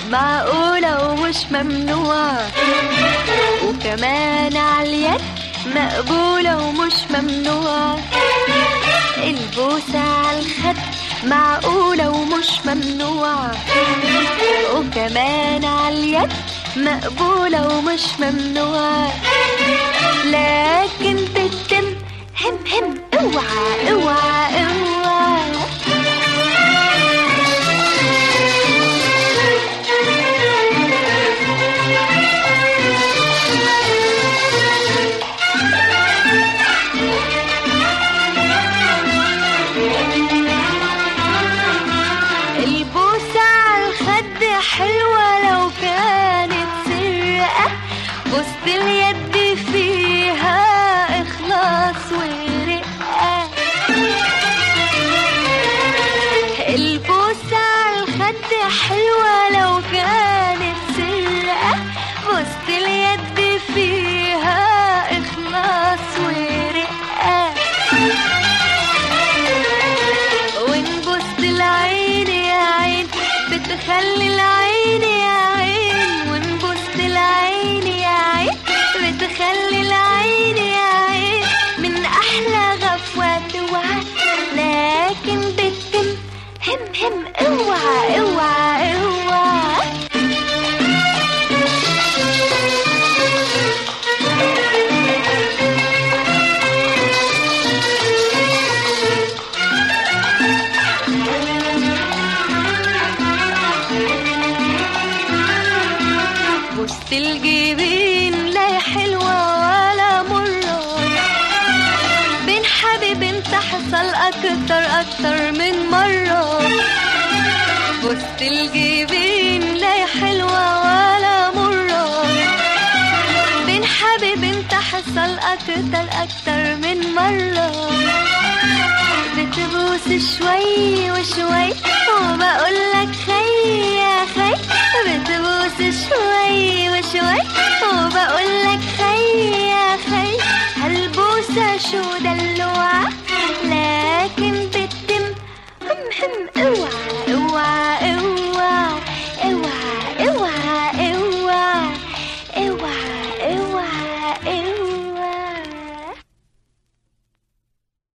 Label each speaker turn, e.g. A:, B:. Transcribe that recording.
A: معقولة ومش ممنوعة وكمان عاليد مقبولة ومش ممنوعة البوسة عالخد معقولة ومش ممنوعة وكمان عاليد مقبولة ومش ممنوعة لكن بتتم هم هم اوعى اوعى اوعى البوسة عالخد حلوة لو كانت سرقة بوسة اليد فيها إخلاص ورقة البوسة عالخد حلوة لو كانت سرقة بوسة اليد فيها إخلاص ورقة ونبص العين يا عين بتخلي العين يا عين ونبص العين يا عين بتخلي العين يا عين من احلى غفوات وعد لكن بتتم هم هم اوعى اوعى اوعى بص الجبين لا حلوة ولا مرة بين حبيبين تحصل أكتر أكتر من مرة بص الجبين لا حلوة ولا مرة بين حبيبين تحصل أكتر أكتر من مرة بتبوس شوي وشوي وبقولك خي يا خي بتبوس شوي وشوي وبقولك خي يا خي هالبوسة شو دلوعة لكن بتتم هم هم اوعى